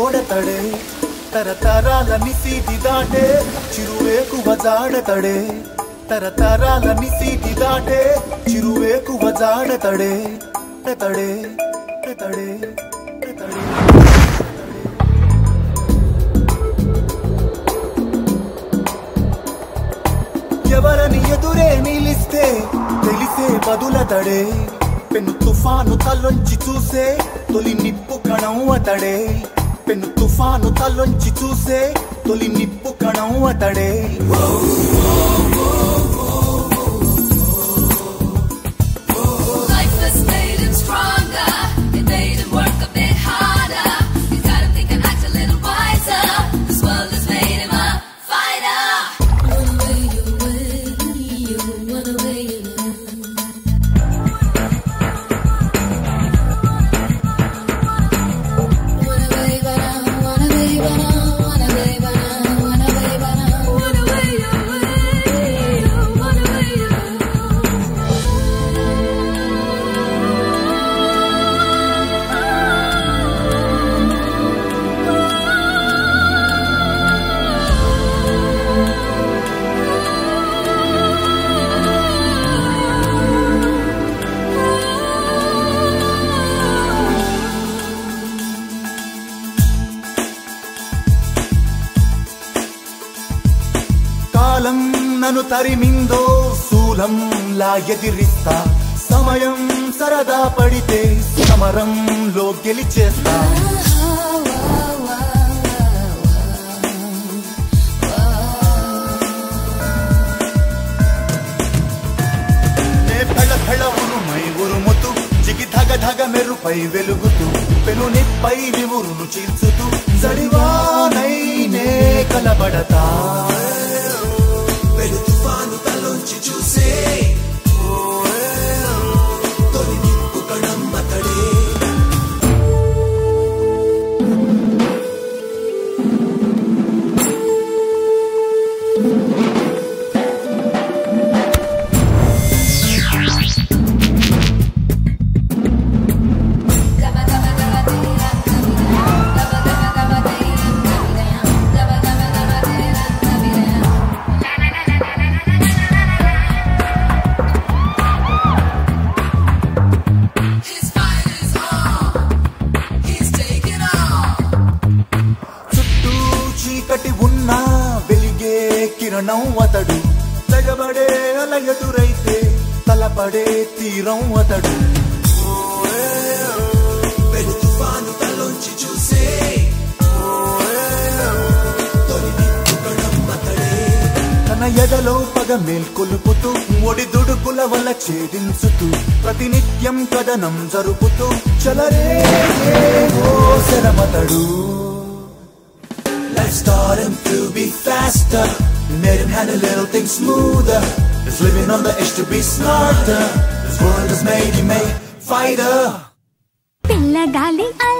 ఓడతడే తరతరాల నిసీది దాటే చిరువేకువ జాడతడే తరతరాల నిసీది దాటే చిరువేకువ జాడతడే తడే తడే తడే ఎవరని ఎదురే నిలిస్తే తెలిసే బదులతడే పెను తుఫాను తల్లొంచి చూసే తొలి నిప్పు కణం అతడే పెను తుఫాను తల్లొంచి చూసే తొలి నిప్పు కణం అతడే Life has made him stronger. It made him work a bit harder. He's gotta think and act a little wiser. This world has made him a fighter. One way you win, you one way you lose. One way but I, one way but I, one way but I, one way but I. One way you win, one way you lose. కాలం నన్ను తరిమిందో శూలంలా ఎదిరిస్తా సమయం సరదా పడితే సమరంలో గెలిచేస్తా నే ఫళ ఫళ ఉరుమై ఉరుముతూ జిగి ధగ ధగ మెరుపై వెలుగుతూ పెను నిప్పై నివురును చీల్చుతూ జడివానై నే కలబడతా పెను తుఫాను తలోంచి చూసే తొలి నిప్పు కణం అతడే His fight is on. He's taking off. చుట్టూ చీకటి ఉన్నా వెలిగే కిరణం అతడు తెగబడే అల ఎదురైతే తలపడే తీరం అతడు పెను తుఫాను తలోంచి చూసే తన ఎదలో పగ మేల్కొలుపుతూ ఒడి దుడుకుల వల్ల ఛేదించుతూ ప్రతినిత్యం కథనం జరుపుతూ చలరే ఓ శరమతడు Life taught him to be faster, made him handle little things smoother. He's living on the edge to be smarter. This world has made him a fighter. పిల్లగాలి